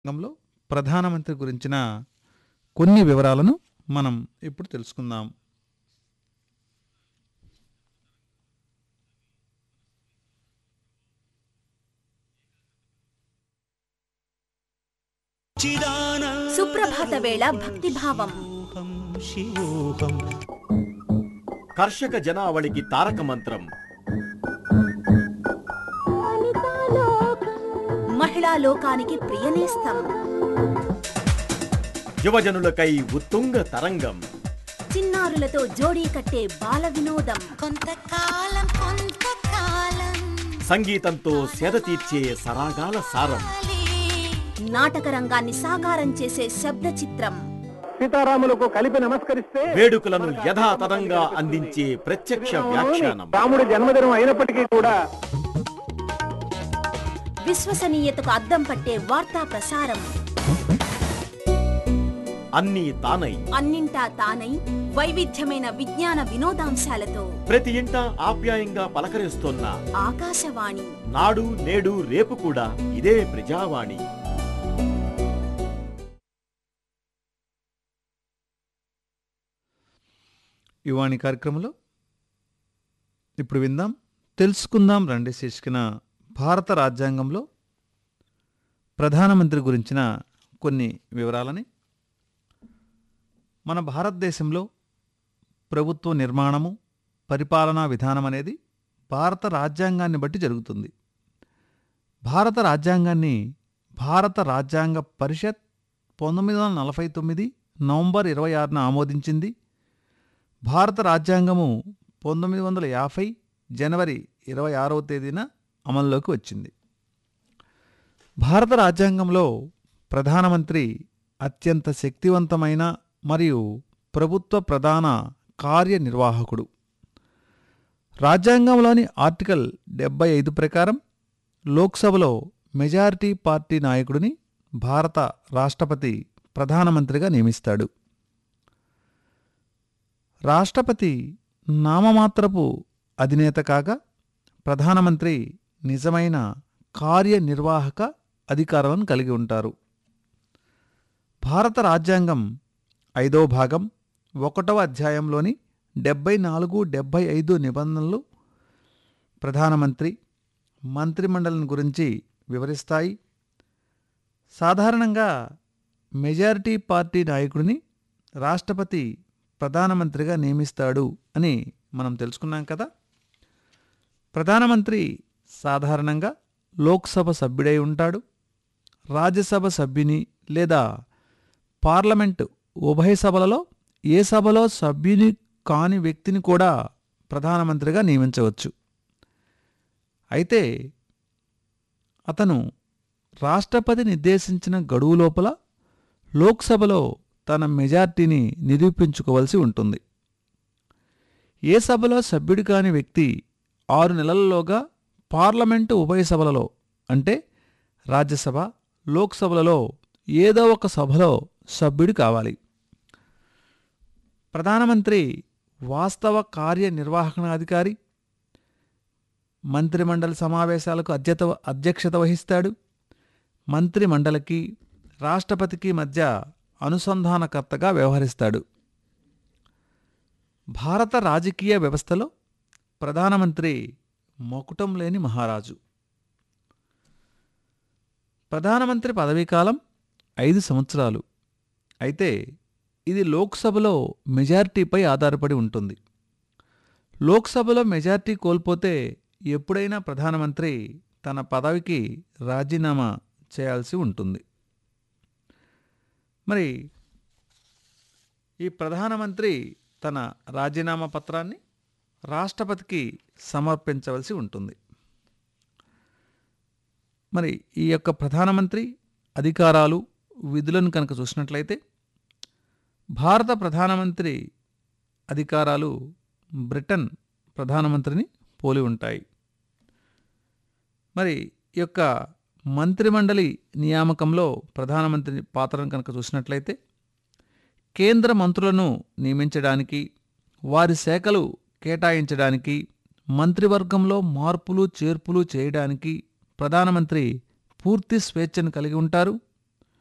రంగంలో ప్రధానమంత్రి గురించిన కొన్ని వివరాలను మనం ఇప్పుడు తెలుసుకుందాం సుప్రభాత వేళ భక్తిభావం కర్షక జనావళికి తారక మంత్రం మహిళా లోకానికి ప్రియనేస్తం యువజనులకై ఉత్తుంగ తరంగం చిన్నారులతో జోడీ కట్టే బాల వినోదం కొంతకాలం కొంతకాలం సంగీతంతో సేద తీర్చే సరాగాల సారం నాటక రంగాన్ని సాకారం చేసే శబ్ద చిత్రం సీతారాములకు కలిపి నమస్కరిస్తే వేడుకలను యథాతథంగా అందించే ప్రత్యక్ష వ్యాఖ్యానం రాముడి జన్మదినం అయినప్పటికీ కూడా విశ్వసనీయతకు అద్దం పట్టే వార్తా ప్రసారం అన్నీ తానై అన్నింటా తానై వైవిధ్యమైన విజ్ఞాన వినోదాంశాలతో ప్రతి ఇంట ఆప్యాయంగా పలకరిస్తోన్న ఆకాశవాణి నాడు నేడు రేపు కూడా ఇదే ప్రజావాణి యువాణి కార్యక్రమంలో ఇప్పుడు విందాం తెలుసుకుందాం రండి శీర్షికన భారత రాజ్యాంగంలో ప్రధానమంత్రి గురించిన కొన్ని వివరాలని మన భారతదేశంలో ప్రభుత్వ నిర్మాణము పరిపాలనా విధానం అనేది భారత రాజ్యాంగాన్ని బట్టి జరుగుతుంది భారత రాజ్యాంగాన్ని భారత రాజ్యాంగ పరిషత్ పంతొమ్మిది వందల నలభై తొమ్మిది నవంబర్ ఇరవై ఆరున ఆమోదించింది భారత రాజ్యాంగము పంతొమ్మిది వందల యాభై జనవరి ఇరవై ఆరవ తేదీన అమల్లోకి వచ్చింది భారత రాజ్యాంగంలో ప్రధానమంత్రి అత్యంత శక్తివంతమైన మరియు ప్రభుత్వ ప్రధాన కార్యనిర్వాహకుడు రాజ్యాంగంలోని ఆర్టికల్ డెబ్బై ఐదు ప్రకారం లోక్సభలో మెజారిటీ పార్టీ నాయకుడిని భారత రాష్ట్రపతి ప్రధానమంత్రిగా నియమిస్తాడు రాష్ట్రపతి నామమాత్రపు అధినేత కాగా ప్రధానమంత్రి నిజమైన కార్యనిర్వాహక అధికారాలను కలిగి ఉంటారు భారత రాజ్యాంగం ఐదో భాగం ఒకటవ అధ్యాయంలోని డెబ్బై నాలుగు డెబ్బై ఐదు నిబంధనలు ప్రధానమంత్రి మంత్రిమండలిని గురించి వివరిస్తాయి సాధారణంగా మెజారిటీ పార్టీ నాయకుడిని రాష్ట్రపతి ప్రధానమంత్రిగా నియమిస్తాడు అని మనం తెలుసుకున్నాం కదా ప్రధానమంత్రి సాధారణంగా లోక్సభ సభ్యుడై ఉంటాడు రాజ్యసభ సభ్యుని లేదా పార్లమెంటు ఉభయ సభలలో ఏ సభలో సభ్యుని కాని వ్యక్తిని కూడా ప్రధానమంత్రిగా నియమించవచ్చు అయితే అతను రాష్ట్రపతి నిర్దేశించిన గడువు లోపల లోక్సభలో తన మెజార్టీని నిరూపించుకోవలసి ఉంటుంది ఏ సభలో సభ్యుడు కాని వ్యక్తి ఆరు నెలలలోగా పార్లమెంటు ఉభయ సభలలో అంటే రాజ్యసభ లోక్సభలలో ఏదో ఒక సభలో సభ్యుడు కావాలి ప్రధానమంత్రి వాస్తవ కార్యనిర్వహణాధికారి మంత్రిమండలి సమావేశాలకు అధ్యత అధ్యక్షత వహిస్తాడు మంత్రిమండలికి రాష్ట్రపతికి మధ్య అనుసంధానకర్తగా వ్యవహరిస్తాడు భారత రాజకీయ వ్యవస్థలో ప్రధానమంత్రి మొకుటం లేని మహారాజు ప్రధానమంత్రి పదవీకాలం ఐదు సంవత్సరాలు అయితే ఇది లోక్సభలో మెజారిటీపై ఆధారపడి ఉంటుంది లోక్సభలో మెజారిటీ కోల్పోతే ఎప్పుడైనా ప్రధానమంత్రి తన పదవికి రాజీనామా చేయాల్సి ఉంటుంది మరి ఈ ప్రధానమంత్రి తన రాజీనామా పత్రాన్ని రాష్ట్రపతికి సమర్పించవలసి ఉంటుంది మరి ఈ యొక్క ప్రధానమంత్రి అధికారాలు విధులను కనుక చూసినట్లయితే భారత ప్రధానమంత్రి అధికారాలు బ్రిటన్ ప్రధానమంత్రిని పోలి ఉంటాయి మరి ఈ యొక్క మంత్రిమండలి నియామకంలో ప్రధానమంత్రి పాత్రను కనుక చూసినట్లయితే కేంద్ర మంత్రులను నియమించడానికి వారి శాఖలు కేటాయించడానికి మంత్రివర్గంలో మార్పులు చేర్పులు చేయడానికి ప్రధానమంత్రి పూర్తి స్వేచ్ఛను కలిగి ఉంటారు